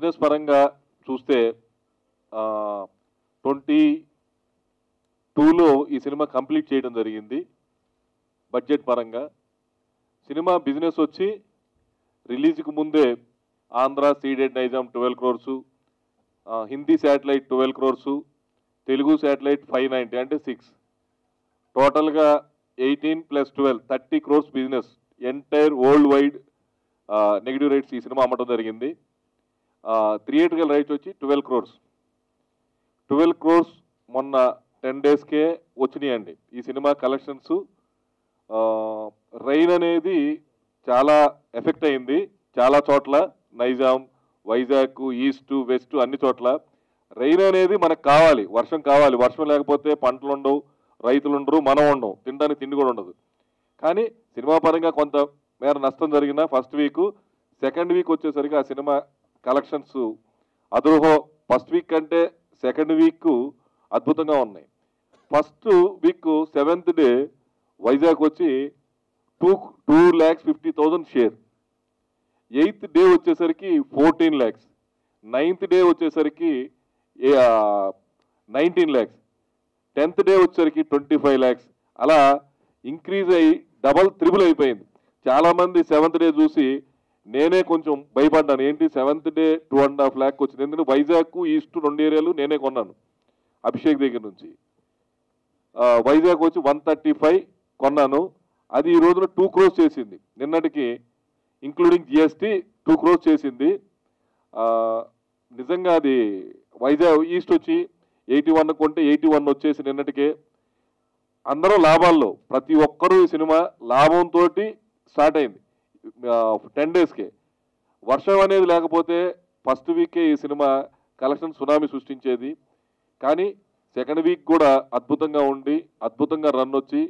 Business పరంగా చూస్తే twenty టూలో ఈ సినిమా కంప్లీట్ చేయడం జరిగింది బడ్జెట్ పరంగా సినిమా బిజినెస్ వచ్చి రిలీజ్కి ముందే Andhra Ceded Nizam twelve crores Hindi satellite twelve crores Telugu satellite five ninety అంటే సిక్స్ టోటల్గా eighteen plus twelve thirty crores business entire world wide negative rights ఈ సినిమా అమ్మటం జరిగింది థియేటర్కల్ రైట్స్ వచ్చి ట్వెల్వ్ క్రోర్స్ ట్వెల్వ్ క్రోర్స్ మొన్న టెన్ డేస్కే వచ్చినాయండి ఈ సినిమా కలెక్షన్స్ రైన్ అనేది చాలా ఎఫెక్ట్ అయింది చాలా చోట్ల నైజాం వైజాగ్ ఈస్ట్ వెస్ట్ అన్ని చోట్ల రైన్ అనేది మనకు కావాలి వర్షం కావాలి వర్షం లేకపోతే పంటలు ఉండవు రైతులు ఉండరు మనం ఉండవు తినడానికి తిండి కూడా ఉండదు కానీ సినిమా పరంగా కొంత మేర నష్టం జరిగిన ఫస్ట్ వీక్ సెకండ్ వీక్ వచ్చేసరికి ఆ సినిమా కలెక్షన్స్ అదృహో ఫస్ట్ వీక్ కంటే సెకండ్ వీక్ అద్భుతంగా ఉన్నాయి first week seventh day Vizag వచ్చి two two lakhs fifty thousand share eighth day వచ్చేసరికి ఫోర్టీన్ ల్యాక్స్ నైన్త్ డే వచ్చేసరికి నైన్టీన్ ల్యాక్స్ టెన్త్ డే వచ్చేసరికి ట్వంటీ ఫైవ్ ల్యాక్స్ అలా ఇంక్రీజ్ అయ్యి డబల్ త్రిబుల్ అయిపోయింది చాలామంది సెవెంత్ డే చూసి నేనే కొంచెం భయపడ్డాను ఏంటి seventh day two and half lakh వచ్చింది ఎందుకంటే వైజాగ్ ఈస్ట్ రెండు ఏరియాలు నేనే కొన్నాను అభిషేక్ దగ్గర నుంచి ఆ, వైజాగ్ వచ్చి వన్ థర్టీ ఫైవ్ కొన్నాను అది ఈ రోజున టూ క్రోస్ చేసింది నిన్నటికి ఇంక్లూడింగ్ జిఎస్టీ టూ క్రోస్ చేసింది ఆ, నిజంగా అది వైజాగ్ ఈస్ట్ వచ్చి ఎయిటీ వన్ కొంటే ఎయిటీ వన్ వచ్చేసి నిన్నటికే అందరూ లాభాల్లో ప్రతి ఒక్కరూ ఈ సినిమా లాభంతో స్టార్ట్ అయింది టెన్ డేస్కే వర్షం అనేది లేకపోతే ఫస్ట్ వీకే ఈ సినిమా కలెక్షన్ సునామీ సృష్టించేది కానీ సెకండ్ వీక్ కూడా అద్భుతంగా ఉండి అద్భుతంగా రన్ వచ్చి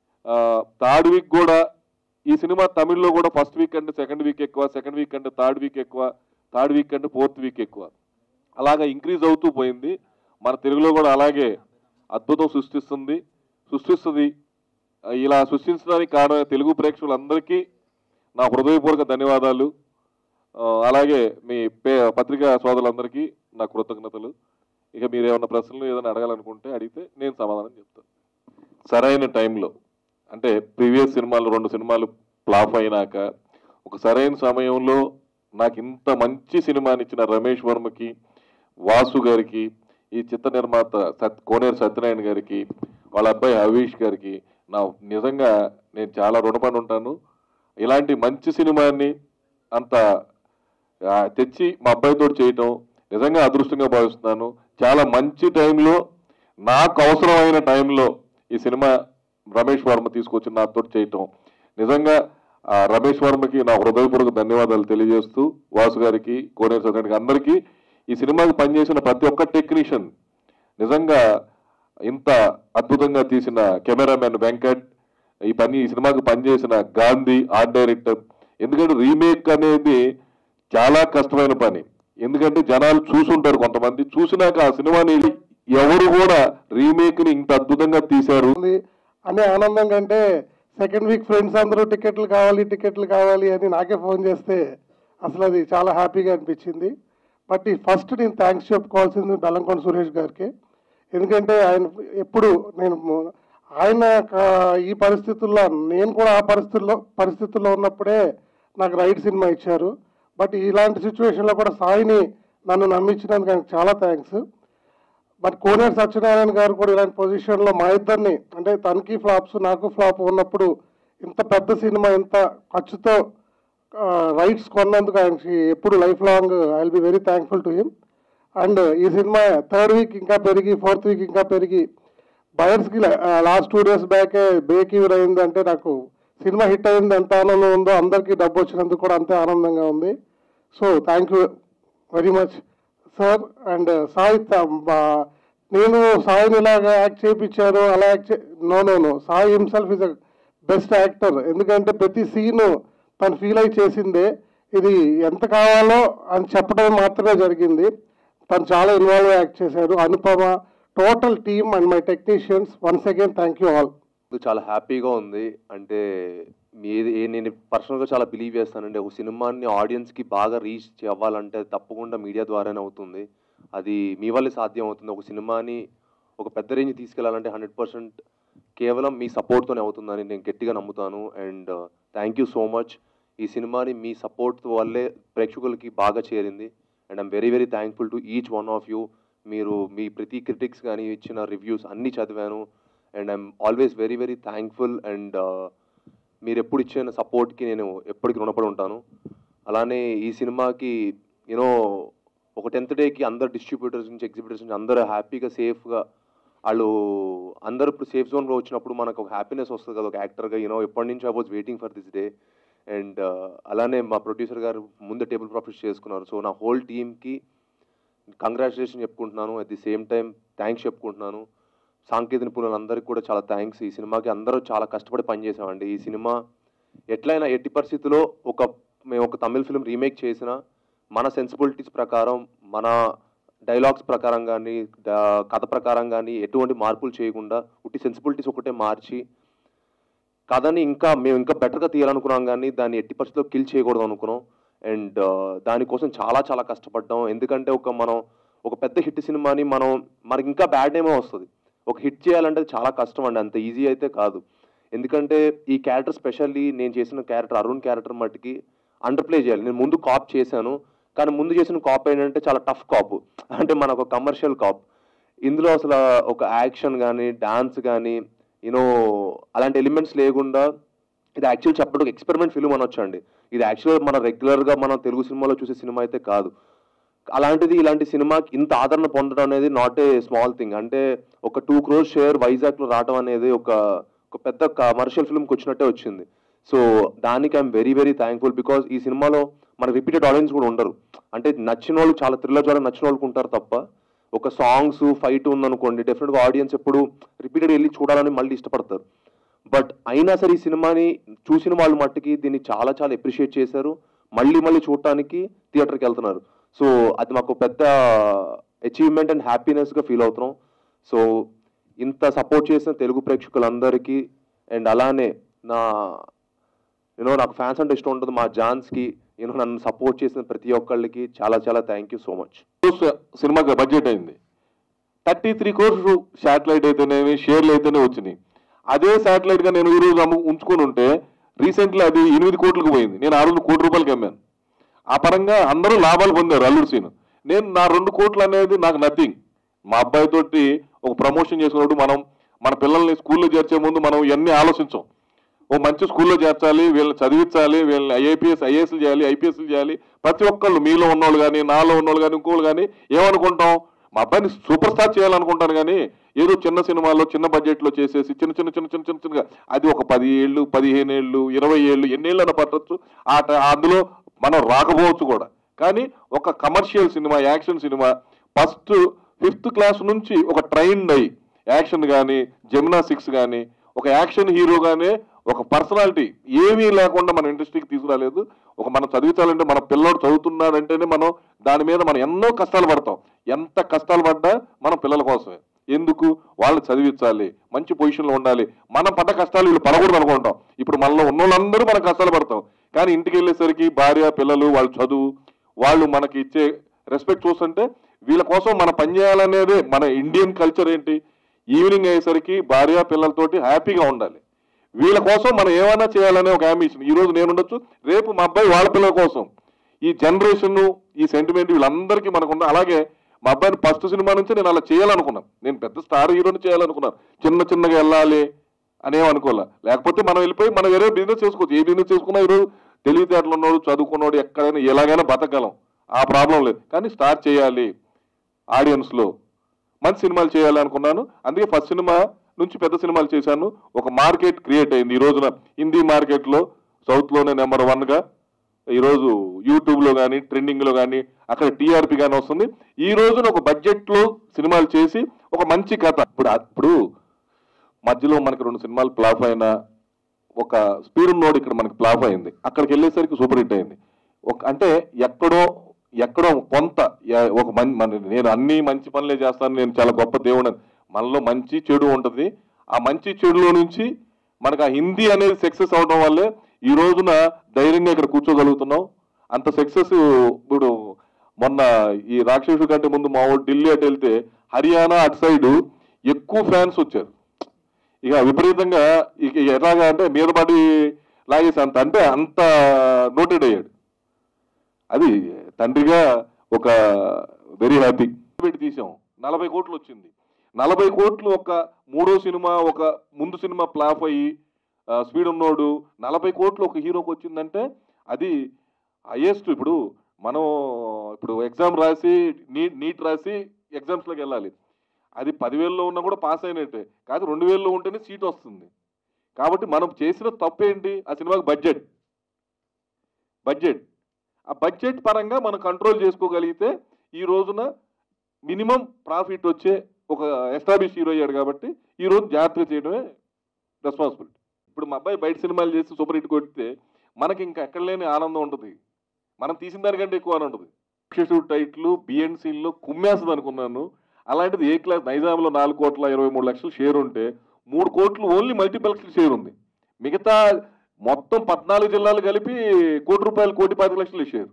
థర్డ్ వీక్ కూడా ఈ సినిమా తమిళ్లో కూడా ఫస్ట్ వీక్ అంటే సెకండ్ వీక్ ఎక్కువ సెకండ్ వీక్ అంటే థర్డ్ వీక్ ఎక్కువ థర్డ్ వీక్ అంటే ఫోర్త్ వీక్ ఎక్కువ అలాగా ఇంక్రీజ్ అవుతూ పోయింది మన తెలుగులో కూడా అలాగే అద్భుతం సృష్టిస్తుంది సృష్టిస్తుంది ఆ, ఇలా సృష్టించడానికి కారణమైన తెలుగు ప్రేక్షకులందరికీ నా హృదయపూర్వక ధన్యవాదాలు ఆ, అలాగే మీ పే పత్రికా సోదరులందరికీ నా కృతజ్ఞతలు ఇక మీరు ఏమైనా ప్రశ్నలు ఏదైనా అడగాలనుకుంటే అడిగితే నేను సమాధానం చెప్తాను సరైన టైంలో అంటే ప్రీవియస్ సినిమాలు రెండు సినిమాలు ఫ్లాప్ అయినాక ఒక సరైన సమయంలో నాకు ఇంత మంచి సినిమానిచ్చిన రమేష్ వర్మకి వాసు గారికి ఈ చిత్ర నిర్మాత సత్ కోనేరు సత్యనారాయణ గారికి వాళ్ళ అబ్బాయి హవీష్ గారికి నా నిజంగా నేను చాలా రుణపడి ఉంటాను ఇలాంటి మంచి సినిమాని అంత ఆ, తెచ్చి మా అబ్బాయితో చేయటం నిజంగా అదృష్టంగా భావిస్తున్నాను చాలా మంచి టైంలో నాకు అవసరమైన టైంలో ఈ సినిమా రమేష్ వర్మ తీసుకొచ్చి నాతో చేయటం నిజంగా ఆ, రమేష్ వర్మకి నా హృదయపూర్వక ధన్యవాదాలు తెలియజేస్తూ వాసు గారికి కోనేరు సత్యనారాయణ అందరికీ ఈ సినిమాకి పనిచేసిన ప్రతి ఒక్క టెక్నీషియన్ నిజంగా ఇంత అద్భుతంగా తీసిన కెమెరామెన్ వెంకట్ ఈ పని ఈ సినిమాకి పనిచేసిన గాంధీ ఆర్ట్ డైరెక్టర్ ఎందుకంటే రీమేక్ అనేది చాలా కష్టమైన పని ఎందుకంటే జనాలు చూసుంటారు కొంతమంది చూసినాక ఆ సినిమాని ఎవరు కూడా రీమేక్ ని ఇంత అద్భుతంగా తీశారు ఉంది అనే ఆనందం కంటే సెకండ్ వీక్ ఫ్రెండ్స్ అందరూ టికెట్లు కావాలి టికెట్లు కావాలి అని నాకే ఫోన్ చేస్తే అసలు అది చాలా హ్యాపీగా అనిపించింది బట్ ఈ ఫస్ట్ నేను థ్యాంక్స్ చెప్పుకోవాల్సింది బెల్లంకొండ సురేష్ గారికి ఎందుకంటే ఆయన ఎప్పుడు నేను ఆయన క- ఈ పరిస్థితుల్లో నేను కూడా ఆ పరిస్థితుల్లో పరిస్థితుల్లో ఉన్నప్పుడే నాకు రైట్ సినిమా ఇచ్చారు బట్ ఇలాంటి సిచ్యువేషన్లో కూడా సాయిని నన్ను నమ్మించినందుకు ఆయనకు చాలా థ్యాంక్స్ బట్ కోనేరు సత్యనారాయణ గారు కూడా ఇలాంటి పొజిషన్లో మా ఇద్దరిని అంటే తనకి ఫ్లాప్స్ నాకు ఫ్లాప్ ఉన్నప్పుడు ఇంత పెద్ద సినిమా ఇంత ఖర్చుతో రైట్స్ కొన్నందుకు ఆయనకి ఎప్పుడు life long I will be very thankful to him and ఈ సినిమా థర్డ్ వీక్ ఇంకా పెరిగి ఫోర్త్ వీక్ ఇంకా పెరిగి బయర్స్కి లాస్ట్ టూ డేస్ బ్యాకే బ్రేక్ ఈవెన్ అయిందంటే నాకు సినిమా హిట్ అయింది ఎంత ఆనందం ఉందో అందరికీ డబ్బు వచ్చినందుకు కూడా అంతే ఆనందంగా ఉంది so thank you very much sir and Sai త- బా- నేను సాయిని ఇలాగా యాక్ట్ చేయించాను అలా act no no no Sai himself is a best actor ఎందుకంటే ప్రతి సీను తను ఫీల్ అయి చేసిందే ఇది ఎంత కావాలో అని చెప్పడం మాత్రమే జరిగింది తను చాలా ఇన్వాల్వ్ యాక్ట్ చేశాడు Anupama total team and my technicians once again thank you all చాలా హ్యాపీగా ఉంది అంటే మీది ఏ- నేను పర్సనల్గా చాలా బిలీవ్ చేస్తానండి ఒక సినిమాని ఆడియన్స్కి బాగా రీచ్ అవ్వాలంటే అది తప్పకుండా మీడియా ద్వారానే అవుతుంది అది మీ వల్లే సాధ్యం అవుతుంది ఒక సినిమాని ఒక పెద్ద రేంజ్ తీసుకెళ్లాలంటే హండ్రెడ్ పర్సెంట్ కేవలం మీ సపోర్ట్తోనే అవుతుందని నేను గట్టిగా నమ్ముతాను and thank you so much ఈ సినిమాని మీ సపోర్ట్ వల్లే ప్రేక్షకులకి బాగా చేరింది and I'm very very thankful to each one of you మీరు మీ ప్రతి క్రిటిక్స్ కానీ ఇచ్చిన రివ్యూస్ అన్నీ చదివాను and I'm always very very thankful and మీరు ఎప్పుడు ఇచ్చిన సపోర్ట్కి నేను ఎప్పటికీ రుణపడి ఉంటాను అలానే ఈ సినిమాకి యూనో ఒక టెన్త్ డేకి అందరు డిస్ట్రిబ్యూటర్స్ నుంచి ఎగ్జిబిటర్స్ నుంచి అందరూ హ్యాపీగా సేఫ్గా వాళ్ళు అందరూ ఇప్పుడు సేఫ్ జోన్లో వచ్చినప్పుడు మనకు ఒక హ్యాపీనెస్ వస్తుంది కదా ఒక యాక్టర్గా యూనో ఎప్పటి నుంచి I was waiting for this day and అలానే మా ప్రొడ్యూసర్ గారు ముందే టేబుల్ ప్రాఫిట్స్ చేసుకున్నారు సో నా హోల్ టీమ్కి కంగ్రాచులేషన్ చెప్పుకుంటున్నాను at the same time thanks చెప్పుకుంటున్నాను సాంకేతిక నిపుణులందరికీ కూడా చాలా థ్యాంక్స్ ఈ సినిమాకి అందరూ చాలా కష్టపడి పనిచేసామండి ఈ సినిమా ఎట్లయినా ఎట్టి పరిస్థితుల్లో ఒక మేము ఒక తమిళ ఫిల్మ్ రీమేక్ చేసిన మన సెన్సిబిలిటీస్ ప్రకారం మన డైలాగ్స్ ప్రకారం కానీ కథ ప్రకారం కానీ ఎటువంటి మార్పులు చేయకుండా ఉట్టి సెన్సిబిలిటీస్ ఒకటే మార్చి కథని ఇంకా మేము ఇంకా బెటర్గా తీయాలనుకున్నాం కానీ దాన్ని ఎట్టి పరిస్థితుల్లో కిల్ చేయకూడదు అనుకున్నాం అండ్ దానికోసం చాలా చాలా కష్టపడ్డాం ఎందుకంటే ఒక మనం ఒక పెద్ద హిట్ సినిమాని మనం మనకి ఇంకా బ్యాడ్ నేమే వస్తుంది ఒక హిట్ చేయాలంటే చాలా కష్టం అండి అంత ఈజీ అయితే కాదు ఎందుకంటే ఈ క్యారెక్టర్ స్పెషల్లీ నేను చేసిన క్యారెక్టర్ అరుణ్ క్యారెక్టర్ మట్టుకి అండర్ ప్లే చేయాలి నేను ముందు కాప్ చేశాను కానీ ముందు చేసిన కాప్ ఏంటంటే చాలా టఫ్ కాప్ అంటే మన ఒక కమర్షియల్ కాప్ ఇందులో అసలు ఒక యాక్షన్ కానీ డాన్స్ కానీ యూనో అలాంటి ఎలిమెంట్స్ లేకుండా ఇది యాక్చువల్ చెప్పడం ఒక ఎక్స్పెరిమెంట్ ఫిల్మ్ అనొచ్చండి ఇది యాక్చువల్ మన రెగ్యులర్గా మనం తెలుగు సినిమాలో చూసే సినిమా అయితే కాదు అలాంటిది ఇలాంటి సినిమాకి ఇంత ఆదరణ పొందడం అనేది నాట్ ఏ స్మాల్ థింగ్ అంటే ఒక టూ క్రోర్ షేర్ వైజాగ్లో రావడం అనేది ఒక ఒక పెద్ద కమర్షియల్ ఫిల్మ్కి వచ్చినట్టే వచ్చింది సో దానికి I'm very very thankful because ఈ సినిమాలో మన రిపీటెడ్ ఆడియన్స్ కూడా ఉండరు అంటే నచ్చిన వాళ్ళు చాలా థ్రిల్లర్ ద్వారా నచ్చిన వాళ్ళకి ఉంటారు తప్ప ఒక సాంగ్స్ ఫైట్ ఉందనుకోండి డెఫినెట్గా ఆడియన్స్ ఎప్పుడు రిపీటెడ్ వెళ్ళి చూడాలని మళ్ళీ ఇష్టపడతారు బట్ అయినా సరే ఈ సినిమాని చూసిన వాళ్ళు మట్టుకి దీన్ని చాలా చాలా అప్రిషియేట్ చేశారు మళ్ళీ మళ్ళీ చూడటానికి థియేటర్కి వెళ్తున్నారు సో అది మాకు పెద్ద అచీవ్మెంట్ అండ్ హ్యాపీనెస్గా ఫీల్ అవుతున్నాం సో ఇంత సపోర్ట్ చేసిన తెలుగు ప్రేక్షకులందరికీ అండ్ అలానే నా యూనో నాకు ఫ్యాన్స్ అంటే ఇష్టం ఉంటుంది మా జాన్స్కి యూనో నన్ను సపోర్ట్ చేసిన ప్రతి ఒక్కళ్ళకి చాలా చాలా థ్యాంక్ యూ సో మచ్ సినిమాకి బడ్జెట్ అయింది థర్టీ త్రీ కోర్స్ శాటిలైట్ అయితేనేమి షేర్లు అయితేనే వచ్చినాయి అదే శాటిలైట్ గా నేను ఈ రోజు అమ్ము ఉంచుకొని ఉంటే రీసెంట్లీ అది ఎనిమిది కోట్లకు పోయింది నేను ఆ రోజు కోటి రూపాయలకి అమ్మాను ఆ పరంగా అందరూ లాభాలు పొందారు అల్లుడు సీన్ నేను నా రెండు కోట్లు అనేది నాకు నథింగ్ మా అబ్బాయి తోటి ఒక ప్రమోషన్ చేసుకున్నప్పుడు మనం మన పిల్లల్ని స్కూల్లో చేర్చే ముందు మనం ఇవన్నీ ఆలోచించాం ఓ మంచి స్కూల్లో చేర్చాలి వీళ్ళని చదివించాలి వీళ్ళని ఐఏపీఎస్ ఐఏఎస్లు చేయాలి ఐపీఎస్లు చేయాలి ప్రతి ఒక్కళ్ళు మీలో ఉన్నోళ్ళు కానీ నాలో ఉన్నోళ్ళు కానీ ఇంకోళ్ళు కానీ ఏమనుకుంటాం మా అబ్బాయిని సూపర్ స్టార్ చేయాలనుకుంటాను కానీ ఏదో చిన్న సినిమాలో చిన్న బడ్జెట్లో చేసేసి చిన్న చిన్న చిన్న చిన్న చిన్న చిన్నగా అది ఒక పది ఏళ్ళు పదిహేను ఏళ్ళు ఇరవై ఏళ్ళు ఎన్నేళ్ళైనా పట్టచ్చు ఆ ట- అందులో మనం రాకపోవచ్చు కూడా కానీ ఒక కమర్షియల్ సినిమా యాక్షన్ సినిమా ఫస్ట్ ఫిఫ్త్ క్లాస్ నుంచి ఒక ట్రైన్ అయ్యి యాక్షన్ కానీ జిమ్నాస్టిక్స్ కానీ ఒక యాక్షన్ హీరోగానే ఒక పర్సనాలిటీ ఏమీ లేకుండా మన ఇండస్ట్రీకి తీసుకురాలేదు ఒక మనం చదివించాలంటే మన పిల్లోడు చదువుతున్నాడంటేనే మనం దాని మీద మనం ఎన్నో కష్టాలు పడతాం ఎంత కష్టాలు పడ్డా మన పిల్లల కోసమే ఎందుకు వాళ్ళు చదివించాలి మంచి పొజిషన్లో ఉండాలి మనం పడ్డ కష్టాలు వీళ్ళు పడకూడదు అనుకుంటాం ఇప్పుడు మనలో ఉన్న వాళ్ళందరూ మనం కష్టాలు పడతాం కానీ ఇంటికి వెళ్ళేసరికి భార్య పిల్లలు వాళ్ళ చదువు వాళ్ళు మనకి ఇచ్చే రెస్పెక్ట్ చూస్తుంటే వీళ్ళ కోసం మనం పనిచేయాలనేదే మన ఇండియన్ కల్చర్ ఏంటి ఈవినింగ్ అయ్యేసరికి భార్య పిల్లలతోటి హ్యాపీగా ఉండాలి వీళ్ళ కోసం మనం ఏమైనా చేయాలనే ఒక అంబిషన్ ఈ రోజు నేను ఉండొచ్చు రేపు మా అబ్బాయి వాళ్ళ పిల్లల కోసం ఈ జనరేషన్ ఈ సెంటిమెంట్ వీళ్ళందరికీ మనకున్న అలాగే మా అబ్బాయిని ఫస్ట్ సినిమా నుంచి నేను అలా చేయాలనుకున్నాను నేను పెద్ద స్టార్ హీరోని చేయాలనుకున్నాను చిన్న చిన్నగా వెళ్ళాలి అనేం అనుకోలే లేకపోతే మనం వెళ్ళిపోయి మనం వేరే బిజినెస్ చేసుకోవచ్చు ఏ బిజినెస్ చేసుకున్నా ఈరోజు తెలివితేటలు ఉన్నోడు చదువుకున్నోడు ఎక్కడైనా ఎలాగైనా బతకగలం ఆ ప్రాబ్లం లేదు కానీ స్టార్ట్ చేయాలి ఆడియన్స్లో మంచి సినిమాలు చేయాలి అనుకున్నాను అందుకే ఫస్ట్ సినిమా నుంచి పెద్ద సినిమాలు చేశాను ఒక మార్కెట్ క్రియేట్ అయింది ఈ రోజున హిందీ మార్కెట్లో సౌత్లోనే నెంబర్ వన్గా ఈరోజు యూట్యూబ్లో కానీ ట్రెండింగ్లో కానీ అక్కడ టీఆర్పీ కానీ వస్తుంది ఈ రోజున ఒక బడ్జెట్లో సినిమాలు చేసి ఒక మంచి కథ ఇప్పుడు ఇప్పుడు మధ్యలో మనకి రెండు సినిమాలు ఫ్లాప్ అయినా ఒక స్పీడ్ నోడ్ ఇక్కడ మనకి ఫ్లాప్ అయింది అక్కడికి వెళ్ళేసరికి సూపర్ హిట్ అయింది ఒక అంటే ఎక్కడో ఎక్కడో కొంత ఎ- ఒక మం- మన నేను అన్ని మంచి పనులే చేస్తాను నేను చాలా గొప్ప దేవుడు మనలో మంచి చెడు ఉంటుంది ఆ మంచి చెడులో నుంచి మనకు ఆ హిందీ అనేది సక్సెస్ అవడం వల్లే ఈ రోజున ధైర్యంగా ఇక్కడ కూర్చోగలుగుతున్నాం అంత సక్సెస్ ఇప్పుడు మొన్న ఈ రాక్షసుడి కంటే ముందు మా ఊరు ఢిల్లీ అటు వెళ్తే హర్యానా అటు సైడ్ ఎక్కువ ఫ్యాన్స్ వచ్చారు ఇక విపరీతంగా ఇక ఎలాగా అంటే మీద పడి లాగేసి అంత అంటే అంత నోటెడ్ అయ్యాడు అది తండ్రిగా ఒక వెరీ హ్యాపీ పెట్టి తీసాం నలభై కోట్లు వచ్చింది నలభై కోట్లు ఒక మూడో సినిమా ఒక ముందు సినిమా ఫ్లాప్ అయ్యి ఆ, స్పీడ్ ఉన్నోడు నలభై కోట్లు ఒక హీరోకి వచ్చిందంటే అది హైయెస్ట్ ఇప్పుడు మనం ఇప్పుడు ఎగ్జామ్ రాసి నీట్ నీట్ రాసి ఎగ్జామ్స్లోకి వెళ్ళాలి అది పదివేల్లో ఉన్నా కూడా పాస్ అయినట్టే కాదు రెండు వేల్లో ఉంటేనే సీట్ వస్తుంది కాబట్టి మనం చేసిన తప్పు ఏంటి ఆ సినిమాకి బడ్జెట్ బడ్జెట్ ఆ బడ్జెట్ పరంగా మనం కంట్రోల్ చేసుకోగలిగితే ఈ రోజున మినిమం ప్రాఫిట్ వచ్చే ఒక ఎస్టాబ్లిష్ హీరో అయ్యాడు కాబట్టి ఈ రోజు జాగ్రత్తగా చేయడమే రెస్పాన్సిబిలిటీ ఇప్పుడు మా అబ్బాయి బయట సినిమాలు చేసి సూపర్ హిట్ కొడితే మనకి ఇంకా ఎక్కడ లేని ఆనందం ఉంటుంది మనం తీసిన దానికంటే ఎక్కువ ఆనందం ఉంటుంది అక్షరుడు టైట్లు బిఎన్సీల్లో కుమ్మేస్తుంది అనుకున్నాను అలాంటిది ఏ క్లాస్ నైజాంలో నాలుగు కోట్ల ఇరవై మూడు లక్షలు షేర్ ఉంటే మూడు కోట్లు ఓన్లీ మల్టీప్లెక్స్ షేర్ ఉంది మిగతా మొత్తం పద్నాలుగు జిల్లాలు కలిపి కోటి రూపాయలు కోటి పాతిక లక్షలు షేర్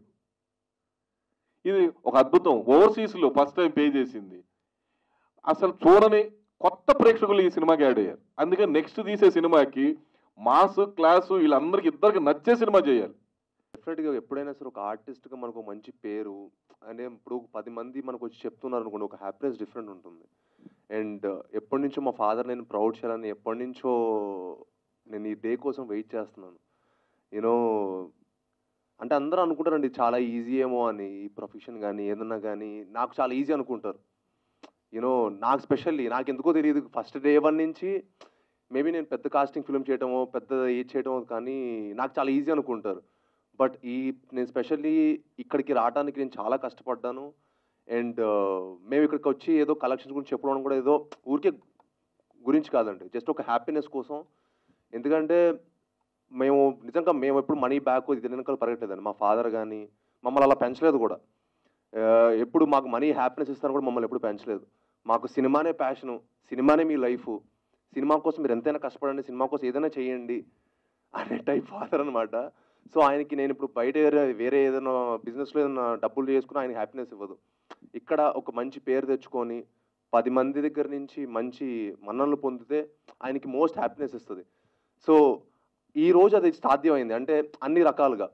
ఇది ఒక అద్భుతం ఓవర్సీస్లో ఫస్ట్ టైం పే చేసింది అసలు చూడని కొత్త ప్రేక్షకులు ఈ సినిమాకి యాడ్ అయ్యారు అందుకని నెక్స్ట్ తీసే సినిమాకి మాస్ క్లాసు వీళ్ళందరికీ ఇద్దరికి నచ్చే సినిమా చేయాలి డెఫినెట్గా ఎప్పుడైనా సరే ఒక ఆర్టిస్ట్గా మనకు ఒక మంచి పేరు అంటే ఇప్పుడు పది మంది మనకు వచ్చి చెప్తున్నారు అనుకోండి ఒక హ్యాపీనెస్ డిఫరెంట్ ఉంటుంది అండ్ ఎప్పటి నుంచో మా ఫాదర్ నేను ప్రౌడ్ చేయాలని ఎప్పటి నుంచో నేను ఈ డే కోసం వెయిట్ చేస్తున్నాను యూనో అంటే అందరూ అనుకుంటారండి చాలా ఈజీ ఏమో అని ఈ ప్రొఫెషన్ కానీ ఏదన్నా కానీ నాకు చాలా ఈజీ అనుకుంటారు యూనో నాకు స్పెషల్లీ నాకు ఎందుకో తెలియదు ఫస్ట్ డే వన్ నుంచి మేబీ నేను పెద్ద కాస్టింగ్ ఫిల్మ్ చేయటమో పెద్ద ఏది చేయటమో కానీ నాకు చాలా ఈజీ అనుకుంటారు బట్ ఈ నేను స్పెషల్లీ ఇక్కడికి రావడానికి నేను చాలా కష్టపడ్డాను అండ్ మేము ఇక్కడికి వచ్చి ఏదో కలెక్షన్స్ గురించి చెప్పడం కూడా ఏదో ఊరికే గురించి కాదండి జస్ట్ ఒక హ్యాపీనెస్ కోసం ఎందుకంటే మేము నిజంగా మేము ఎప్పుడు మనీ బ్యాక్ ఇది వెనకాల పరిగెట్టలేదండి మా ఫాదర్ కానీ మమ్మల్ని అలా పెంచలేదు కూడా ఆ, ఎప్పుడు మాకు మనీ హ్యాపీనెస్ ఇస్తాను కూడా మమ్మల్ని ఎప్పుడు పెంచలేదు మాకు సినిమానే ప్యాషను సినిమానే మీ లైఫ్ సినిమా కోసం మీరు ఎంతైనా కష్టపడండి సినిమా కోసం ఏదైనా చేయండి అనే టైప్ ఫాదర్ అనమాట సో ఆయనకి నేను ఇప్పుడు బయట వేరే వేరే ఏదైనా బిజినెస్లో ఏదైనా డబ్బులు చేసుకుని ఆయన హ్యాపీనెస్ ఇవ్వదు ఇక్కడ ఒక మంచి పేరు తెచ్చుకొని పది మంది దగ్గర నుంచి మంచి మన్ననలు పొందితే ఆయనకి మోస్ట్ హ్యాపీనెస్ ఇస్తుంది సో ఈ రోజు అది సాధ్యమైంది అంటే అన్ని రకాలుగా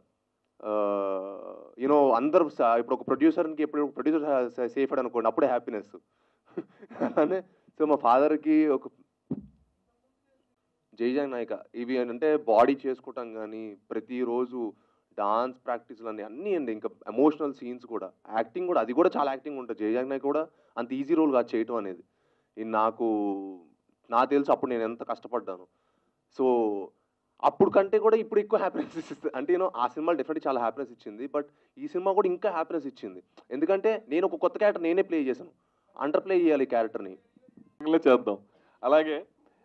యూనో అందరూ స- ఇప్పుడు ఒక ప్రొడ్యూసర్కి ఎప్పుడు ప్రొడ్యూసర్ సేఫ్ అనుకోండి అప్పుడే హ్యాపీనెస్ అలానే సో మా ఫాదర్కి ఒక జైజాన్ నాయక ఇవి అంటే బాడీ చేసుకోవటం కానీ ప్రతిరోజు డాన్స్ ప్రాక్టీస్లు అన్నీ అన్నీ అండి ఇంకా ఎమోషనల్ సీన్స్ కూడా యాక్టింగ్ కూడా అది కూడా చాలా యాక్టింగ్ ఉంటుంది జయజాగ్ నాయక్ కూడా అంత ఈజీ రోల్ కాదు చేయటం అనేది ఇది నాకు నాకు తెలుసు అప్పుడు నేను ఎంత కష్టపడ్డాను సో అప్పుడు కంటే కూడా ఇప్పుడు ఎక్కువ హ్యాపీనెస్ ఇస్తుంది అంటే నేను ఆ సినిమా డెఫినెట్లీ చాలా హ్యాపీనెస్ ఇచ్చింది బట్ ఈ సినిమా కూడా ఇంకా హ్యాపీనెస్ ఇచ్చింది ఎందుకంటే నేను ఒక కొత్త క్యారెక్టర్ నేనే ప్లే చేశాను అండర్ ప్లే చేయాలి ఈ క్యారెక్టర్ని ఇలా చేద్దాం అలాగే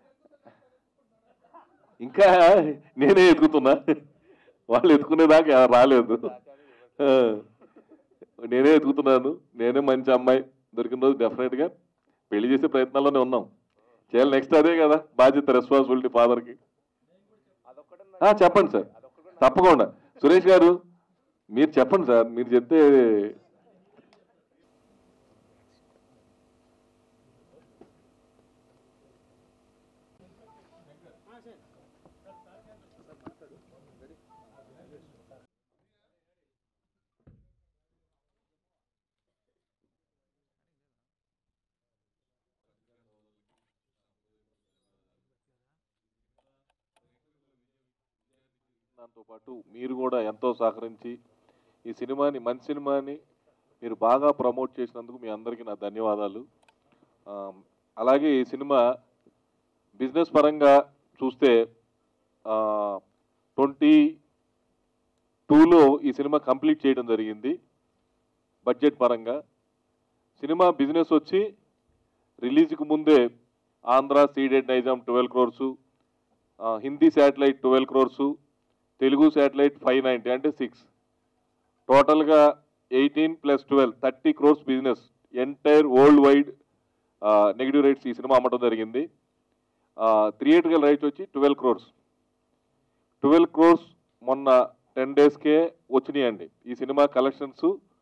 ఇంకా నేనే ఎత్తుకుతున్నా వాళ్ళు ఎత్తుకునేదాకా ఎవరు రాలేదు ఆ, నేనే ఎత్తుకుతున్నాను నేనే మంచి అమ్మాయి దొరికిన రోజు డెఫినెట్గా పెళ్లి చేసే ప్రయత్నాల్లోనే ఉన్నాం చేయాలి నెక్స్ట్ అదే కదా బాధ్యత రెస్పాన్సిబిలిటీ ఫాదర్కి చెప్పండి సార్ తప్పకుండా సురేష్ గారు మీరు చెప్పండి సార్ మీరు చెప్తే దాంతో పాటు మీరు కూడా ఎంతో సహకరించి ఈ సినిమాని మంచి సినిమాని మీరు బాగా ప్రమోట్ చేసినందుకు మీ అందరికీ నా ధన్యవాదాలు ఆ, అలాగే ఈ సినిమా బిజినెస్ పరంగా చూస్తే ట్వంటీ టూలో ఈ సినిమా కంప్లీట్ చేయడం జరిగింది బడ్జెట్ పరంగా సినిమా బిజినెస్ వచ్చి రిలీజ్కి ముందే Andhra Ceded Nizam twelve crores Hindi satellite twelve crores Telugu satellite five ninety అంటే సిక్స్ టోటల్గా eighteen plus twelve thirty crores business entire world wide negative rates ఈ సినిమా అమ్మటం జరిగింది థియేటర్కల్ రైట్స్ వచ్చి ట్వెల్వ్ క్రోర్స్ ట్వెల్వ్ క్రోర్స్ మొన్న టెన్ డేస్కే వచ్చినాయండి ఈ సినిమా కలెక్షన్స్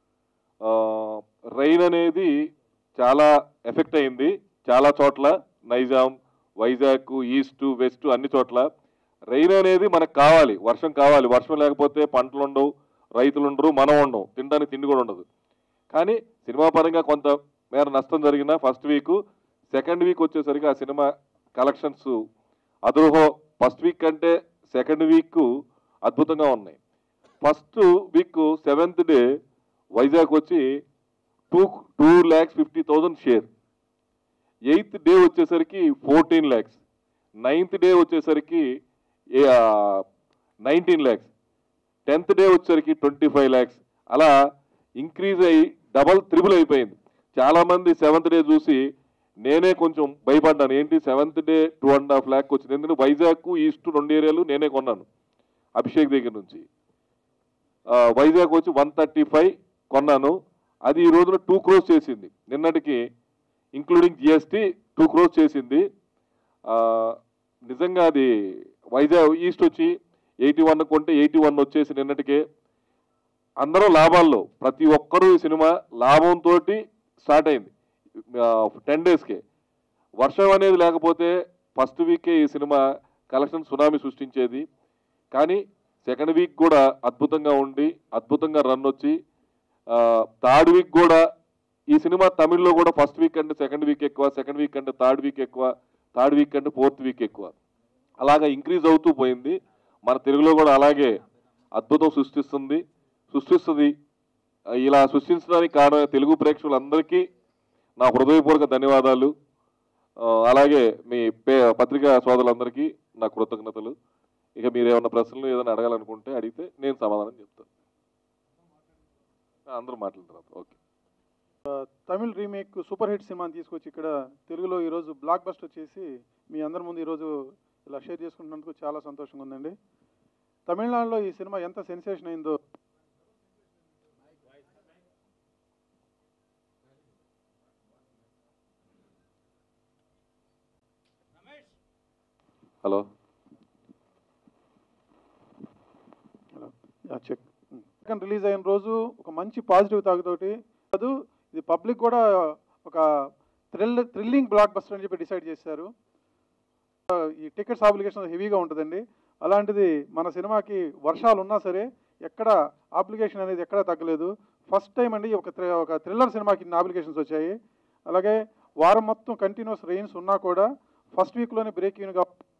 రైన్ అనేది చాలా ఎఫెక్ట్ అయింది చాలా చోట్ల నైజాం వైజాగ్ ఈస్ట్ వెస్ట్ అన్ని చోట్ల రైన్ అనేది మనకు కావాలి వర్షం కావాలి వర్షం లేకపోతే పంటలు ఉండవు రైతులు ఉండరు మనం ఉండవు తినడానికి తిండి కూడా ఉండదు కానీ సినిమా పరంగా కొంత మేర నష్టం జరిగిన ఫస్ట్ వీక్ సెకండ్ వీక్ వచ్చేసరికి ఆ సినిమా కలెక్షన్స్ అదురుహో ఫస్ట్ వీక్ కంటే సెకండ్ వీక్ అద్భుతంగా ఉన్నాయి first week seventh day Vizag వచ్చి two two lakhs fifty thousand share eighth day వచ్చేసరికి ఫోర్టీన్ ల్యాక్స్ నైన్త్ డే వచ్చేసరికి నైన్టీన్ ల్యాక్స్ టెన్త్ డే వచ్చేసరికి ట్వంటీ ఫైవ్ ల్యాక్స్ అలా ఇంక్రీజ్ అయ్యి డబల్ త్రిబుల్ అయిపోయింది చాలామంది సెవెంత్ డే చూసి నేనే కొంచెం భయపడ్డాను ఏంటి seventh day two and half lakh వచ్చింది ఎందుకంటే వైజాగ్ ఈస్ట్ రెండు ఏరియాలు నేనే కొన్నాను అభిషేక్ దగ్గర నుంచి ఆ, వైజాగ్ వచ్చి వన్ థర్టీ ఫైవ్ కొన్నాను అది ఈ రోజున టూ క్రోస్ చేసింది నిన్నటికి ఇంక్లూడింగ్ జిఎస్టీ టూ క్రోస్ చేసింది ఆ, నిజంగా అది వైజాగ్ ఈస్ట్ వచ్చి ఎయిటీ వన్ కొంటే ఎయిటీ వన్ వచ్చేసి నిన్నటికే అందరూ లాభాల్లో ప్రతి ఒక్కరూ ఈ సినిమా లాభంతో స్టార్ట్ అయింది టెన్ డేస్కే వర్షం అనేది లేకపోతే ఫస్ట్ వీకే ఈ సినిమా కలెక్షన్ సునామీ సృష్టించేది కానీ సెకండ్ వీక్ కూడా అద్భుతంగా ఉండి అద్భుతంగా రన్ వచ్చి థర్డ్ వీక్ కూడా ఈ సినిమా తమిళ్లో కూడా ఫస్ట్ వీక్ అంటే సెకండ్ వీక్ ఎక్కువ సెకండ్ వీక్ అంటే థర్డ్ వీక్ ఎక్కువ థర్డ్ వీక్ అంటే ఫోర్త్ వీక్ ఎక్కువ అలాగా ఇంక్రీజ్ అవుతూ పోయింది మన తెలుగులో కూడా అలాగే అద్భుతం సృష్టిస్తుంది సృష్టిస్తుంది ఆ, ఇలా సృష్టించడానికి కారణమైన తెలుగు ప్రేక్షకులందరికీ నా హృదయపూర్వక ధన్యవాదాలు ఆ, అలాగే మీ పే పత్రికా సోదరులందరికీ నా కృతజ్ఞతలు ఇక మీరు ఏమైనా ప్రశ్నలు ఏదైనా అడగాలనుకుంటే అడిగితే నేను సమాధానం చెప్తాను ఆ, అందరూ మాట్లాడతారు okay Tamil remake super hit సినిమాని తీసుకొచ్చి ఇక్కడ తెలుగులో ఈరోజు బ్లాక్ బస్టర్ చేసి మీ అందరి ముందు ఈరోజు ఇలా షేర్ చేసుకుంటున్నందుకు చాలా సంతోషంగా ఉందండి తమిళనాడులో ఈ సినిమా ఎంత సెన్సేషన్ అయిందో హలో చెక్ సెకండ్ రిలీజ్ అయిన రోజు ఒక మంచి పాజిటివ్ తాగుతోటి కాదు ఇది పబ్లిక్ కూడా ఒక థ్రిల్ థ్రిల్లింగ్ బ్లాక్ బస్టర్ అని చెప్పి డిసైడ్ చేశారు ఈ టికెట్స్ అప్లికేషన్ హెవీగా ఉంటుందండి అలాంటిది మన సినిమాకి వర్షాలు ఉన్నా సరే ఎక్కడ అప్లికేషన్ అనేది ఎక్కడ తగ్గలేదు ఫస్ట్ టైం అండి ఒక థ్రి- ఒక థ్రిల్లర్ సినిమాకి ఇన్ని అప్లికేషన్స్ వచ్చాయి అలాగే వారం మొత్తం కంటిన్యూస్ రెయిన్స్ ఉన్నా కూడా ఫస్ట్ వీక్లోనే బ్రేక్ ఈవెన్గా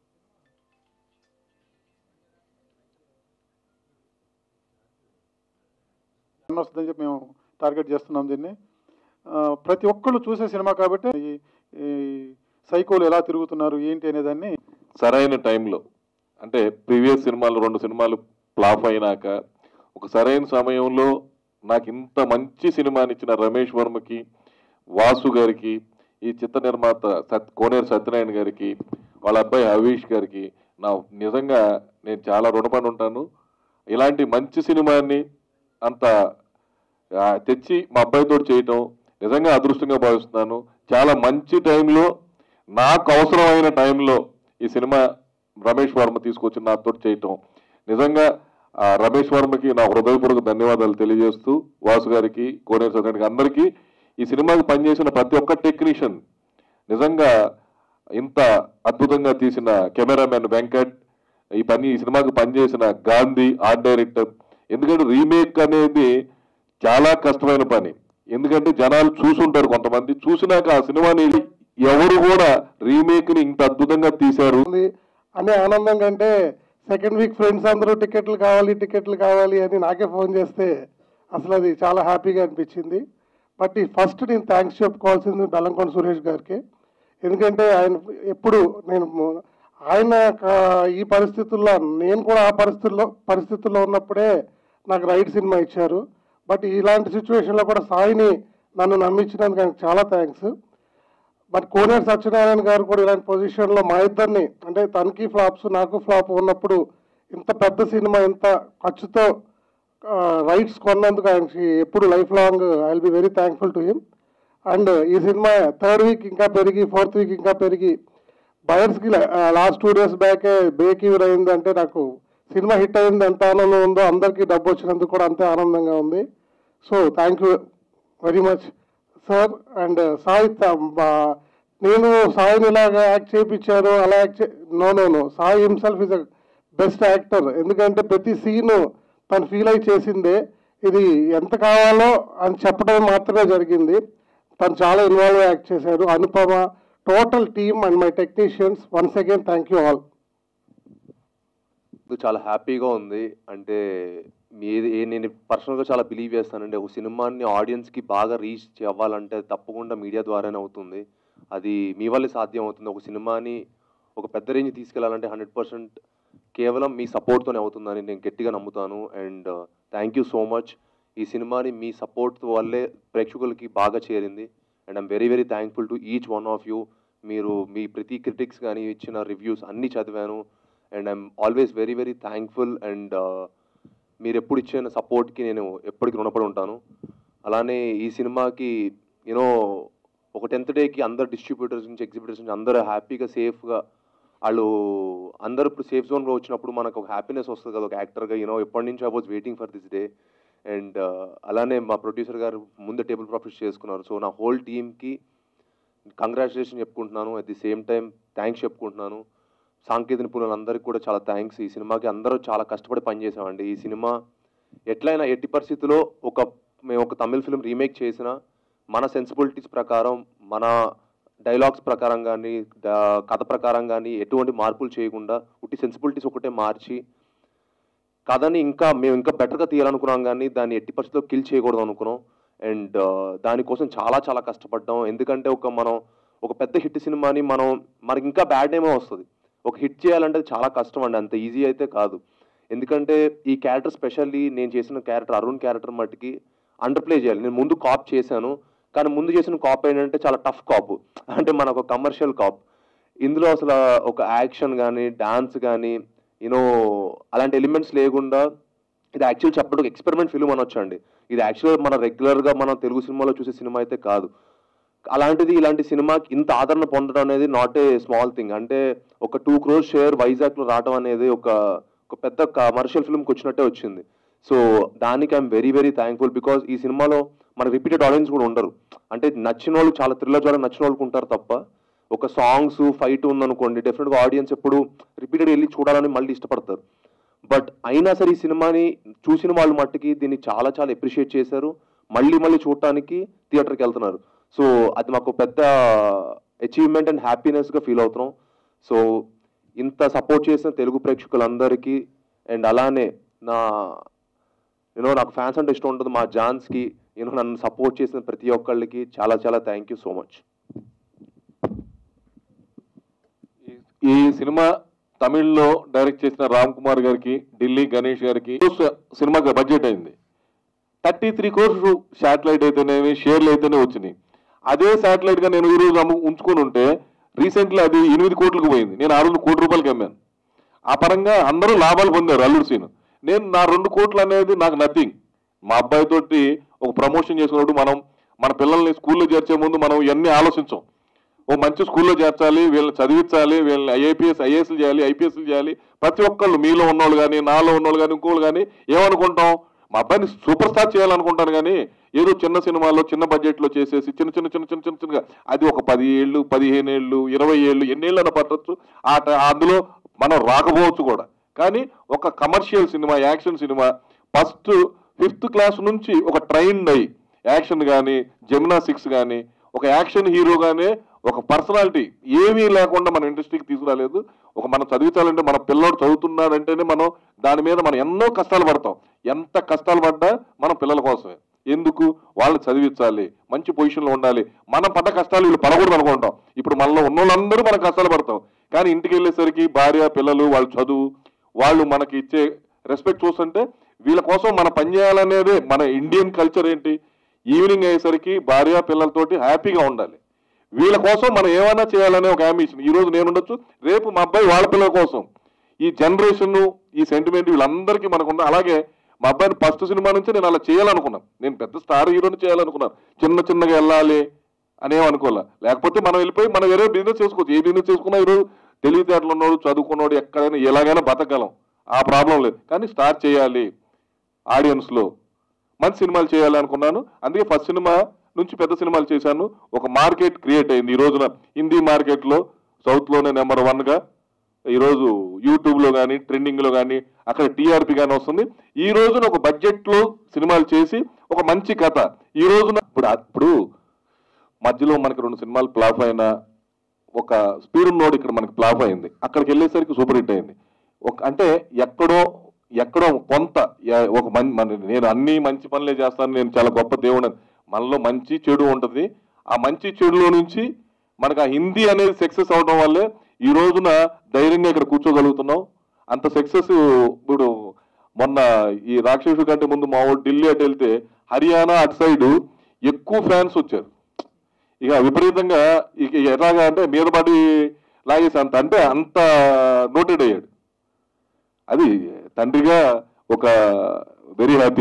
రన్ వస్తుందని చెప్పి మేము టార్గెట్ చేస్తున్నాం దీన్ని ఆ, ప్రతి ఒక్కళ్ళు చూసే సినిమా కాబట్టి ఈ- ఈ సైకోలు ఎలా తిరుగుతున్నారు ఏంటి అనేదాన్ని సరైన టైంలో అంటే ప్రీవియస్ సినిమాలు రెండు సినిమాలు ఫ్లాప్ అయినాక ఒక సరైన సమయంలో నాకు ఇంత మంచి సినిమాని ఇచ్చిన రమేష్ వర్మకి వాసు గారికి ఈ చిత్ర నిర్మాత సత్ కోనేరు సత్యనారాయణ గారికి వాళ్ళ అబ్బాయి హవీష్ గారికి నా నిజంగా నేను చాలా రుణపడి ఉంటాను ఇలాంటి మంచి సినిమాని అంత ఆ, తెచ్చి మా అబ్బాయితో చేయటం నిజంగా అదృష్టంగా భావిస్తున్నాను చాలా మంచి టైంలో నాకు అవసరమైన టైంలో ఈ సినిమా రమేష్ వర్మ తీసుకొచ్చి నాతో చేయటం నిజంగా ఆ రమేష్ వర్మకి నా హృదయపూర్వక ధన్యవాదాలు తెలియజేస్తూ వాసు గారికి కోనేరు సత్యానికి అందరికీ ఈ సినిమాకి పనిచేసిన ప్రతి ఒక్క టెక్నీషియన్ నిజంగా ఇంత అద్భుతంగా తీసిన కెమెరామెన్ వెంకట్ ఈ పని ఈ సినిమాకి పనిచేసిన గాంధీ ఆర్ట్ డైరెక్టర్ ఎందుకంటే రీమేక్ అనేది చాలా కష్టమైన పని ఎందుకంటే జనాలు చూసుంటారు కొంతమంది చూసినాక ఆ సినిమాని ఎవరు కూడా రీమేక్ ని ఇంత అద్భుతంగా తీశారు ఉంది అనే ఆనందం కంటే సెకండ్ వీక్ ఫ్రెండ్స్ అందరూ టికెట్లు కావాలి టికెట్లు కావాలి అని నాకే ఫోన్ చేస్తే అసలు అది చాలా హ్యాపీగా అనిపించింది బట్ ఈ ఫస్ట్ నేను థ్యాంక్స్ చెప్పుకోవాల్సింది బెల్లంకొండ సురేష్ గారికి ఎందుకంటే ఆయన ఎప్పుడు నేను ము- ఆయన క- ఈ పరిస్థితుల్లో నేను కూడా ఆ పరిస్థితుల్లో పరిస్థితుల్లో ఉన్నప్పుడే నాకు రైట్ సినిమా ఇచ్చారు బట్ ఇలాంటి సిచ్యువేషన్లో కూడా సాయిని నన్ను నమ్మించినందుకు ఆయనకు చాలా థ్యాంక్స్ బట్ కోనేరు సత్యనారాయణ గారు కూడా ఇలాంటి పొజిషన్లో మా ఇద్దరిని అంటే తనకి ఫ్లాప్స్ నాకు ఫ్లాప్ ఉన్నప్పుడు ఇంత పెద్ద సినిమా ఇంత ఖర్చుతో రైట్స్ కొన్నందుకు ఆయనకి ఎప్పుడు life long I will be very thankful to him and ఈ సినిమా థర్డ్ వీక్ ఇంకా పెరిగి ఫోర్త్ వీక్ ఇంకా పెరిగి బయర్స్కి లాస్ట్ టూ డేస్ బ్యాకే బ్రేక్ ఈవెన్ అయిందంటే నాకు సినిమా హిట్ అయింది ఎంత ఆనందం ఉందో అందరికీ డబ్బు వచ్చినందుకు కూడా అంతే ఆనందంగా ఉంది so thank you very much sir and Sai త- బా- నేను సాయిని ఇలాగా యాక్ట్ చేయించాను అలా యాక్ట్ చే no no no Sai himself is a best actor ఎందుకంటే ప్రతి సీను తను ఫీల్ అయి చేసిందే ఇది ఎంత కావాలో అని చెప్పడం మాత్రమే జరిగింది తను చాలా ఇన్వాల్వ్ యాక్ట్ చేశారు Anupama total team and my technicians once again thank you all ఇది చాలా హ్యాపీగా ఉంది అంటే మీ ఏ- నేను పర్సనల్గా చాలా బిలీవ్ చేస్తానండి ఒక సినిమాని ఆడియన్స్కి బాగా రీచ్ అవ్వాలంటే తప్పకుండా మీడియా ద్వారానే అవుతుంది అది మీ వల్లే సాధ్యం అవుతుంది ఒక సినిమాని ఒక పెద్ద రేంజ్ తీసుకెళ్లాలంటే హండ్రెడ్ పర్సెంట్ కేవలం మీ సపోర్ట్తోనే అవుతుందని నేను గట్టిగా నమ్ముతాను and thank you so much ఈ సినిమాని మీ సపోర్ట్ వల్లే ప్రేక్షకులకి బాగా చేరింది and I'm very very thankful to each one of you మీరు మీ ప్రతి క్రిటిక్స్ కానీ ఇచ్చిన రివ్యూస్ అన్నీ చదివాను and I'm always very very thankful and మీరు ఎప్పుడు ఇచ్చిన సపోర్ట్కి నేను ఎప్పటికీ రుణపడి ఉంటాను అలానే ఈ సినిమాకి యూనో ఒక టెన్త్ డేకి అందరు డిస్ట్రిబ్యూటర్స్ నుంచి ఎగ్జిబిటర్స్ నుంచి అందరూ హ్యాపీగా సేఫ్గా వాళ్ళు అందరూ ఇప్పుడు సేఫ్ జోన్లో వచ్చినప్పుడు మనకు ఒక హ్యాపీనెస్ వస్తుంది కదా ఒక యాక్టర్గా యూనో ఎప్పటి నుంచి I was waiting for this day and అలానే మా ప్రొడ్యూసర్ గారు ముందు టేబుల్ ప్రాఫిట్స్ చేసుకున్నారు సో నా హోల్ టీమ్కి కంగ్రాచులేషన్ చెప్పుకుంటున్నాను at the same time thanks చెప్పుకుంటున్నాను సాంకేతిక నిపుణులందరికీ కూడా చాలా థ్యాంక్స్ ఈ సినిమాకి అందరూ చాలా కష్టపడి పనిచేసామండి ఈ సినిమా ఎట్లయినా ఎట్టి పరిస్థితుల్లో ఒక మేము ఒక తమిళ ఫిల్మ్ రీమేక్ చేసిన మన సెన్సిబిలిటీస్ ప్రకారం మన డైలాగ్స్ ప్రకారం కానీ కథ ప్రకారం కానీ ఎటువంటి మార్పులు చేయకుండా ఉట్టి సెన్సిబిలిటీస్ ఒకటే మార్చి కథని ఇంకా మేము ఇంకా బెటర్గా తీయాలనుకున్నాం కానీ దాన్ని ఎట్టి పరిస్థితుల్లో కిల్ చేయకూడదు అనుకున్నాం అండ్ దానికోసం చాలా చాలా కష్టపడ్డాం ఎందుకంటే ఒక మనం ఒక పెద్ద హిట్ సినిమాని మనం మనకి ఇంకా బ్యాడ్ నేమే వస్తుంది ఒక హిట్ చేయాలంటే అది చాలా కష్టం అండి అంత ఈజీ అయితే కాదు ఎందుకంటే ఈ క్యారెక్టర్ స్పెషల్లీ నేను చేసిన క్యారెక్టర్ అరుణ్ క్యారెక్టర్ మట్టుకి అండర్ ప్లే చేయాలి నేను ముందు కాప్ చేశాను కానీ ముందు చేసిన కాప్ ఏంటంటే చాలా టఫ్ కాప్ అంటే మన ఒక కమర్షియల్ కాప్ ఇందులో అసలు ఒక యాక్షన్ కానీ డాన్స్ కానీ యూనో అలాంటి ఎలిమెంట్స్ లేకుండా ఇది యాక్చువల్ చెప్పడం ఒక ఎక్స్పెరిమెంట్ ఫిల్మ్ అనొచ్చండి ఇది యాక్చువల్ మన రెగ్యులర్గా మనం తెలుగు సినిమాలో చూసే సినిమా అయితే కాదు అలాంటిది ఇలాంటి సినిమాకి ఇంత ఆదరణ పొందడం అనేది నాట్ ఏ స్మాల్ థింగ్ అంటే ఒక టూ క్రోర్ షేర్ వైజాగ్లో రావడం అనేది ఒక ఒక పెద్ద కమర్షియల్ ఫిల్మ్కి వచ్చినట్టే వచ్చింది సో దానికి I'm very very thankful because ఈ సినిమాలో మన రిపీటెడ్ ఆడియన్స్ కూడా ఉండరు అంటే నచ్చిన వాళ్ళు చాలా థ్రిల్లర్ చాలా నచ్చిన వాళ్ళకి ఉంటారు తప్ప ఒక సాంగ్స్ ఫైట్ ఉందనుకోండి డెఫినెట్గా ఆడియన్స్ ఎప్పుడు రిపీటెడ్ వెళ్ళి చూడాలని మళ్ళీ ఇష్టపడతారు బట్ అయినా సరే ఈ సినిమాని చూసిన వాళ్ళు మట్టుకి దీన్ని చాలా చాలా అప్రిషియేట్ చేశారు మళ్ళీ మళ్ళీ చూడటానికి థియేటర్కి వెళ్తున్నారు సో అది మాకు పెద్ద అచీవ్మెంట్ అండ్ హ్యాపీనెస్గా ఫీల్ అవుతున్నాం సో ఇంత సపోర్ట్ చేసిన తెలుగు ప్రేక్షకులందరికీ అండ్ అలానే నా యూనో నాకు ఫ్యాన్స్ అంటే ఇష్టం ఉంటుంది మా జాన్స్కి యూనో నన్ను సపోర్ట్ చేసిన ప్రతి ఒక్కళ్ళకి చాలా చాలా థ్యాంక్ యూ సో మచ్ ఈ- ఈ సినిమా తమిళ్లో డైరెక్ట్ చేసిన రామ్ కుమార్ గారికి ఢిల్లీ గణేష్ గారికి సినిమాకి బడ్జెట్ అయింది థర్టీ త్రీ కోర్స్ శాటిలైట్ అయితేనేమి షేర్లు అయితేనే వచ్చినాయి అదే శాటిలైట్ గా నేను ఈ రోజు అమ్ము ఉంచుకొని ఉంటే రీసెంట్లీ అది ఎనిమిది కోట్లకు పోయింది నేను ఆ రోజు కోటి రూపాయలకి అమ్మాను ఆ పరంగా అందరూ లాభాలు పొందారు అల్లుడు సీన్ నేను నా రెండు కోట్లు అనేది నాకు నథింగ్ మా అబ్బాయి తోటి ఒక ప్రమోషన్ చేసుకున్నప్పుడు మనం మన పిల్లల్ని స్కూల్లో చేర్చే ముందు మనం ఇవన్నీ ఆలోచించాం ఓ మంచి స్కూల్లో చేర్చాలి వీళ్ళని చదివించాలి వీళ్ళని ఐఏపీఎస్ ఐఏఎస్లు చేయాలి ఐపీఎస్లు చేయాలి ప్రతి ఒక్కళ్ళు మీలో ఉన్నోళ్ళు కానీ నాలో ఉన్నోళ్ళు కానీ ఇంకోళ్ళు కానీ ఏమనుకుంటాం మా అబ్బాయిని సూపర్ స్టార్ చేయాలనుకుంటాను కానీ ఏదో చిన్న సినిమాలో చిన్న బడ్జెట్లో చేసేసి చిన్న చిన్న చిన్న చిన్న చిన్న చిన్నగా అది ఒక పది ఏళ్ళు పదిహేను ఏళ్ళు ఇరవై ఏళ్ళు ఎన్నేళ్ళైనా పట్టొచ్చు ఆ ట- అందులో మనం రాకపోవచ్చు కూడా కానీ ఒక కమర్షియల్ సినిమా యాక్షన్ సినిమా ఫస్ట్ ఫిఫ్త్ క్లాస్ నుంచి ఒక ట్రైన్ అయ్యి యాక్షన్ కానీ జమునా సిక్స్ కానీ ఒక యాక్షన్ హీరోగానే ఒక పర్సనాలిటీ ఏమీ లేకుండా మన ఇండస్ట్రీకి తీసుకురాలేదు ఒక మనం చదివించాలంటే మన పిల్లోడు చదువుతున్నాడంటేనే మనం దాని మీద మనం ఎన్నో కష్టాలు పడతాం ఎంత కష్టాలు పడ్డా మన పిల్లల కోసమే ఎందుకు వాళ్ళని చదివించాలి మంచి పొజిషన్లో ఉండాలి మనం పడ్డ కష్టాలు వీళ్ళు పడకూడదు అనుకుంటాం ఇప్పుడు మనలో ఉన్న వాళ్ళందరూ మనం కష్టాలు పడతాం కానీ ఇంటికి వెళ్ళేసరికి భార్య పిల్లలు వాళ్ళ చదువు వాళ్ళు మనకి ఇచ్చే రెస్పెక్ట్ చూస్తుంటే వీళ్ళ కోసం మన పని చేయాలనేదే మన ఇండియన్ కల్చర్ ఏంటి ఈవినింగ్ అయ్యేసరికి భార్య పిల్లలతోటి హ్యాపీగా ఉండాలి వీళ్ళ కోసం మనం ఏమైనా చేయాలనే ఒక అంబిషన్ ఈ రోజు నేను ఉండొచ్చు రేపు మా అబ్బాయి వాళ్ళ పిల్లల కోసం ఈ జనరేషన్ ఈ సెంటిమెంట్ వీళ్ళందరికీ మనకు ఉంది అలాగే మా అబ్బాయిని ఫస్ట్ సినిమా నుంచి నేను అలా చేయాలనుకున్నాను నేను పెద్ద స్టార్ హీరోని చేయాలనుకున్నాను చిన్న చిన్నగా వెళ్ళాలి అనేం అనుకోలే లేకపోతే మనం వెళ్ళిపోయి మనం వేరే బిజినెస్ చేసుకోవచ్చు ఏ బిజినెస్ చేసుకున్నా ఈరోజు తెలివితేటలు ఉన్నోడు చదువుకున్నోడు ఎక్కడైనా ఎలాగైనా బతకగలం ఆ ప్రాబ్లం లేదు కానీ స్టార్ట్ చేయాలి ఆడియన్స్లో మంచి సినిమాలు చేయాలి అనుకున్నాను అందుకే ఫస్ట్ సినిమా నుంచి పెద్ద సినిమాలు చేశాను ఒక మార్కెట్ క్రియేట్ అయింది ఈ రోజున హిందీ మార్కెట్లో సౌత్లోనే నెంబర్ వన్గా ఈరోజు యూట్యూబ్లో కానీ ట్రెండింగ్లో కానీ అక్కడ టీఆర్పీ కానీ వస్తుంది ఈ రోజున ఒక బడ్జెట్లో సినిమాలు చేసి ఒక మంచి కథ ఈ రోజున ఇప్పుడు ఇప్పుడు మధ్యలో మనకి రెండు సినిమాలు ఫ్లాప్ అయినా ఒక స్పీడ్ ఉన్నోడు ఇక్కడ మనకి ఫ్లాప్ అయింది అక్కడికి వెళ్ళేసరికి సూపర్ హిట్ అయింది ఒక అంటే ఎక్కడో ఎక్కడో కొంత ఎ- ఒక మం- మన నేను అన్ని మంచి పనులే చేస్తాను నేను చాలా గొప్ప దేవుడు అని. మనలో మంచి చెడు ఉంటుంది ఆ మంచి చెడులో నుంచి మనకు ఆ హిందీ అనేది సక్సెస్ అవడం వల్లే ఈ రోజున ధైర్యంగా ఇక్కడ కూర్చోగలుగుతున్నాం అంత సక్సెస్ ఇప్పుడు మొన్న ఈ రాక్షసు కంటే ముందు మా ఊరు ఢిల్లీ అటు వెళ్తే హర్యానా అటు సైడ్ ఎక్కువ ఫ్యాన్స్ వచ్చారు ఇక విపరీతంగా ఇక ఎలాగా అంటే మీద పడి లాగేసి అంత అంటే అంత నోటెడ్ అయ్యాడు అది తండ్రిగా ఒక వెరీ హ్యాపీ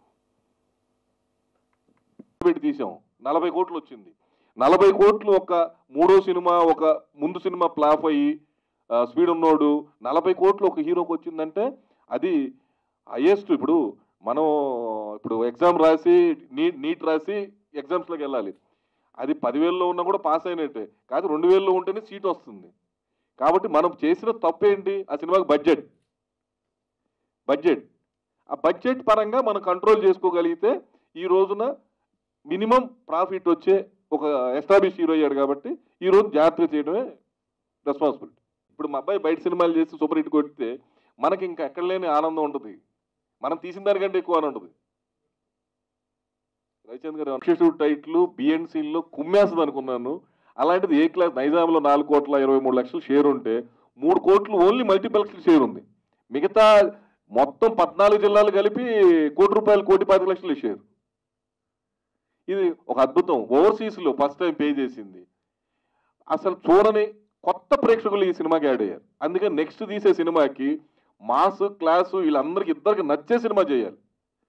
పెట్టి తీసాం నలభై కోట్లు వచ్చింది నలభై కోట్లు ఒక మూడో సినిమా ఒక ముందు సినిమా ఫ్లాప్ అయ్యి ఆ, స్పీడ్ ఉన్నోడు నలభై కోట్లు ఒక హీరోకి వచ్చిందంటే అది హైయెస్ట్ ఇప్పుడు మనం ఇప్పుడు ఎగ్జామ్ రాసి నీట్ నీట్ రాసి ఎగ్జామ్స్లోకి వెళ్ళాలి అది పదివేల్లో ఉన్నా కూడా పాస్ అయినట్టే కాదు రెండు వేల్లో ఉంటేనే సీట్ వస్తుంది కాబట్టి మనం చేసిన తప్పు ఏంటి ఆ సినిమాకి బడ్జెట్ బడ్జెట్ ఆ బడ్జెట్ పరంగా మనం కంట్రోల్ చేసుకోగలిగితే ఈ రోజున మినిమం ప్రాఫిట్ వచ్చే ఒక ఎస్టాబ్లిష్ హీరో అయ్యాడు కాబట్టి ఈ రోజు జాగ్రత్తగా చేయడమే రెస్పాన్సిబిలిటీ ఇప్పుడు మా అబ్బాయి బయట సినిమాలు చేసి సూపర్ హిట్ కొడితే మనకి ఇంకా ఎక్కడ లేని ఆనందం ఉంటుంది మనం తీసిన దానికంటే ఎక్కువ ఆనందం ఉంటుంది రవిచంద్ర గారు అక్షిషు టైట్లు బిఎన్సీల్లో కుమ్మేస్తుంది అనుకున్నాను అలాంటిది ఏ క్లాస్ నైజాంలో నాలుగు కోట్ల ఇరవై మూడు లక్షలు షేర్ ఉంటే మూడు కోట్లు ఓన్లీ మల్టీప్లెక్స్ షేర్ ఉంది మిగతా మొత్తం పద్నాలుగు జిల్లాలు కలిపి కోటి రూపాయలు కోటి పది లక్షలు షేర్ ఇది ఒక అద్భుతం ఓవర్సీస్లో ఫస్ట్ టైం పే చేసింది అసలు చూడని కొత్త ప్రేక్షకులు ఈ సినిమాకి యాడ్ అయ్యారు అందుకని నెక్స్ట్ తీసే సినిమాకి మాస్ క్లాసు వీళ్ళందరికి ఇద్దరికి నచ్చే సినిమా చేయాలి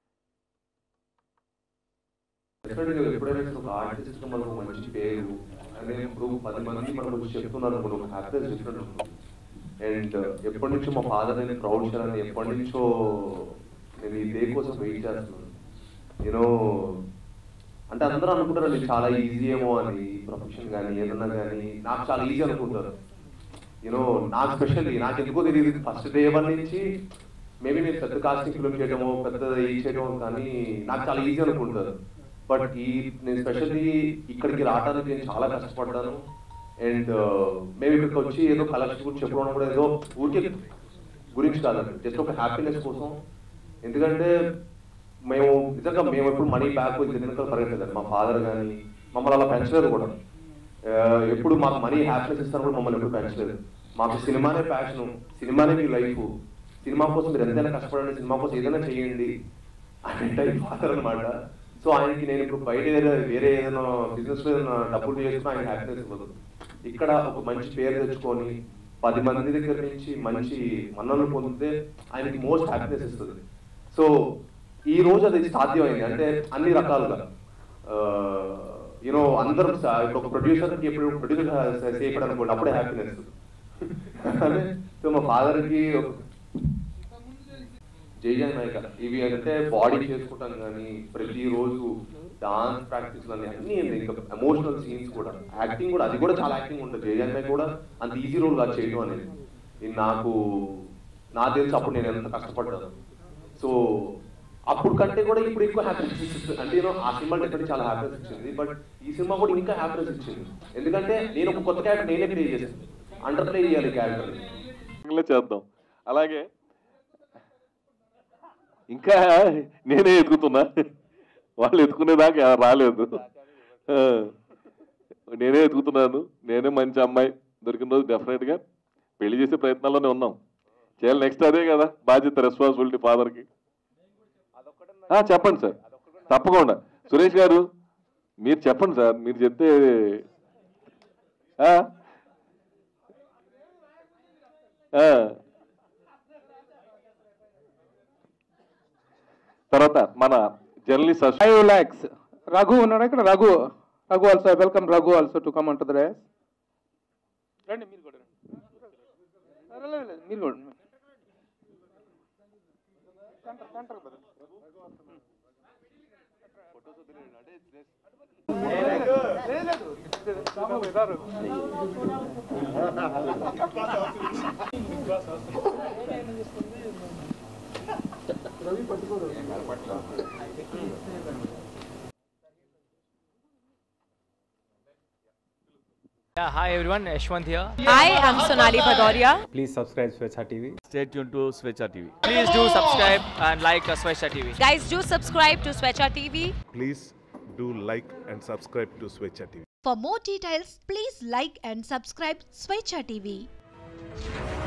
డెఫినెట్గా ఎప్పుడైనా ఒక ఆర్టిస్ట్ మనకు మంచి పేరు అనే ఇప్పుడు పది మంది మనం వచ్చి చెప్తున్నారు అనుకో ఒక హ్యాపీనెస్ డిఫరెంట్ ఉంటుంది అండ్ ఎప్పటి నుంచో మా ఫాదర్ నేను ప్రౌడ్ చేయాలని ఎప్పటి నుంచో నేను ఈ డే కోసం వెయిట్ చేస్తున్నాను యూనో అంటే అందరూ అనుకుంటారు అది చాలా ఈజీ ఏమో అని ప్రొఫెషన్ కానీ ఏదన్నా కానీ నాకు చాలా ఈజీ అనుకుంటారు యూనో నాకు స్పెషల్లీ నాకు ఎందుకో తెలియదు ఫస్ట్ డే వన్ నుంచి మేబీ నేను పెద్ద కాస్టింగ్ ఫిల్మ్ చేయడమో పెద్ద ఇది చేయడమో కానీ నాకు చాలా ఈజీ అనుకుంటారు బట్ ఈ నేను స్పెషల్లీ ఇక్కడికి రావడానికి నేను చాలా కష్టపడ్డాను అండ్ మేము ఇక్కడికి వచ్చి ఏదో కలెక్షన్ గురించి చెప్పడం కూడా ఏదో ఊరికే గురించి కాదండి జస్ట్ ఒక హ్యాపీనెస్ కోసం ఎందుకంటే మేము నిజంగా మేము ఎప్పుడు మనీ బ్యాక్ వెనకాల పరిగెట్టలేదు మా ఫాదర్ కానీ మమ్మల్ని అలా పెంచలేదు కూడా ఆ, ఎప్పుడు మాకు మనీ హ్యాపీనెస్ ఇస్తారు కూడా మమ్మల్ని ఎప్పుడు పెంచలేదు మాకు సినిమానే ప్యాషన్ సినిమానే మీ లైఫ్ సినిమా కోసం మీరు ఎంతైనా కష్టపడండి సినిమా కోసం ఏదైనా చేయండి అనే టైప్ ఫాదర్ అనమాట సో ఆయనకి నేను ఇప్పుడు బయట ఏదైనా వేరే ఏదైనా బిజినెస్ లో ఏదైనా డబ్బులు చేసుకుని ఆయన హ్యాపీనెస్ ఇవ్వదు ఇక్కడ ఒక మంచి పేరు తెచ్చుకొని పది మంది దగ్గర నుంచి మంచి మన్నలు పొందితే ఆయనకి మోస్ట్ హ్యాపీనెస్ ఇస్తుంది సో ఈ రోజు అది సాధ్యమైంది అంటే అన్ని రకాలుగా యూనో అందరూ స- ఇప్పుడు ఒక ప్రొడ్యూసర్ కి ఇప్పుడు ప్రొడ్యూసర్ చేయడం అనుకోండి అప్పుడే హ్యాపీనెస్ సో మా ఫాదర్ కి ఒక- జై జయ నాయక ఇవి అంటే బాడీ చేసుకుంటాం కానీ ప్రతి రోజు డాన్స్ ప్రాక్టీస్ అని అన్ని ఇంకా ఎమోషనల్ సీన్స్ కూడా యాక్టింగ్ కూడా అది కూడా చాలా యాక్టింగ్ ఉంటుంది జై జయ నాయక్ కూడా అంత ఈజీ రోల్ కాదు చేయడం అనేది ఇది నాకు నాకు తెలిసి అప్పుడు నేను ఎంత కష్టపడ్డాను సో అప్పుడు కంటే కూడా ఇప్పుడు ఎక్కువ హ్యాపీనెస్ ఇస్తుంది అంటే నేను ఆ సినిమా డెఫినెట్ చాలా హ్యాపీనెస్ ఇచ్చింది బట్ ఈ సినిమా కూడా ఇంకా హ్యాపీనెస్ ఇచ్చింది ఎందుకంటే నేను ఒక కొత్త క్యారెక్టర్ నేనే ప్లే చేశాను అండర్ ప్లే చేయాలి క్యారెక్టర్ ఇలా చేద్దాం అలాగే ఇంకా నేనే ఎతుకుతున్నా వాళ్ళు ఎత్తుకునేదాకా రాలేదు ఆ, నేనే ఎతుకుతున్నాను నేనే మంచి అమ్మాయి దొరికిన రోజు డెఫినెట్గా పెళ్లి చేసే ప్రయత్నాల్లోనే ఉన్నాం చేయాలి నెక్స్ట్ అదే కదా బాధ్యత రెస్పాన్సిబిలిటీ ఫాదర్కి చెప్పండి సార్ తప్పకుండా సురేష్ గారు మీరు చెప్పండి సార్ మీరు చెప్తే ఆ? ఆ. తర్వాత మన జర్నలిస్ట్ ఫైవ్ ల్యాక్స్ రఘు ఉన్నాడు ఇక్కడ Raghu Raghu also, I welcome Raghu also to come onto the dais. రండి మీరు కూడా రండి. లేదు, లేదు, మీరు కూడా రండి. సెంటర్ సెంటర్ బదులు Yeah, hi everyone, Yashwant here. Hi, I'm Sonali Bhadoria. Please subscribe Swechha TV. Stay tuned to Swechha TV. Please do subscribe and like uh, Swesha TV. Guys, do subscribe to Swecha TV. Please do like and subscribe to Swechha TV. For more details, please like and subscribe Swechha TV.